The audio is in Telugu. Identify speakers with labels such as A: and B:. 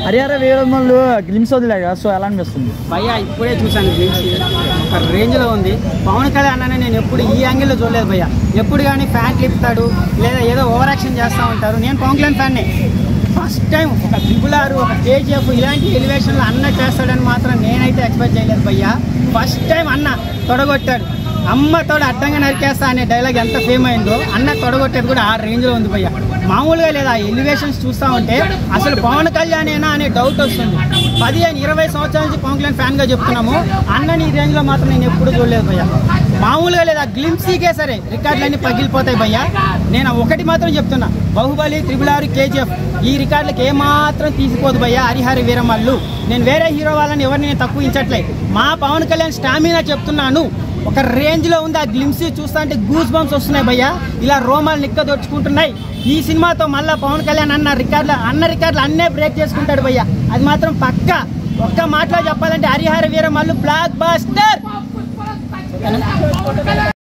A: హరిహర వీరమ్మలు గ్లిమ్స్ వదిలే కదా సో ఎలా అనిపిస్తుంది
B: భయ్య ఇప్పుడే చూశాను గ్లిమ్స్ ఒక రేంజ్లో ఉంది పవన్ కళ్యాణ్ అన్న నేను ఎప్పుడు ఈ యాంగిల్లో చూడలేదు భయ్య ఎప్పుడు కానీ ఫ్యాన్ క్లిప్తాడు లేదా ఏదో ఓవర్ యాక్షన్ చేస్తూ ఉంటారు నేను పవన్ కళ్యాణ్ ఫ్యాన్నే ఫస్ట్ టైం ఒక త్రిపులారు ఒక కేజీఎఫ్ ఇలాంటి ఎలివేషన్లు అన్న చేస్తాడని మాత్రం నేనైతే ఎక్స్పెక్ట్ చేయలేదు భయ్య ఫస్ట్ టైం అన్న తొడగొట్టాడు అమ్మ తోడు అడ్డంగా నరికేస్తా అనే డైలాగ్ ఎంత ఫేమ్ అయిందో అన్న తొడగొట్టేది కూడా ఆ రేంజ్లో ఉంది భయ్య మామూలుగా లేదా ఎలివేషన్స్ చూస్తూ ఉంటే అసలు పవన్ కళ్యాణేనా అనే డౌట్ వస్తుంది పదిహేను ఇరవై సంవత్సరాల నుంచి పవన్ కళ్యాణ్ ఫ్యాన్గా చెప్తున్నాము అన్నని ఈ రేంజ్లో మాత్రం నేను ఎప్పుడు చూడలేదు భయ్య మామూలుగా లేదా గ్లిమ్సీకే సరే రికార్డులన్నీ పగిలిపోతాయి భయ్య నేను ఒకటి మాత్రం చెప్తున్నా బాహుబలి త్రిబుల్ ఆరు కేజీఎఫ్ ఈ రికార్డులకు ఏమాత్రం తీసిపోదు భయ్య హరిహరి వీరమల్లు నేను వేరే హీరో వాళ్ళని ఎవరిని నేను తక్కువ ఇంచట్లే మా పవన్ కళ్యాణ్ స్టామినా చెప్తున్నాను ఒక రేంజ్ లో ఉంది ఆ గ్లిమ్స్ చూస్తా అంటే గూస్ బంప్స్ వస్తున్నాయి భయ్య ఇలా రోమాలు నిక్క దొచ్చుకుంటున్నాయి ఈ సినిమాతో మళ్ళా పవన్ కళ్యాణ్ అన్న రికార్డులు అన్న రికార్డులు అన్నే బ్రేక్ చేసుకుంటాడు భయ్య అది మాత్రం పక్క ఒక్క మాటలో చెప్పాలంటే హరిహర వీర మల్లు బ్లాక్ బాస్టర్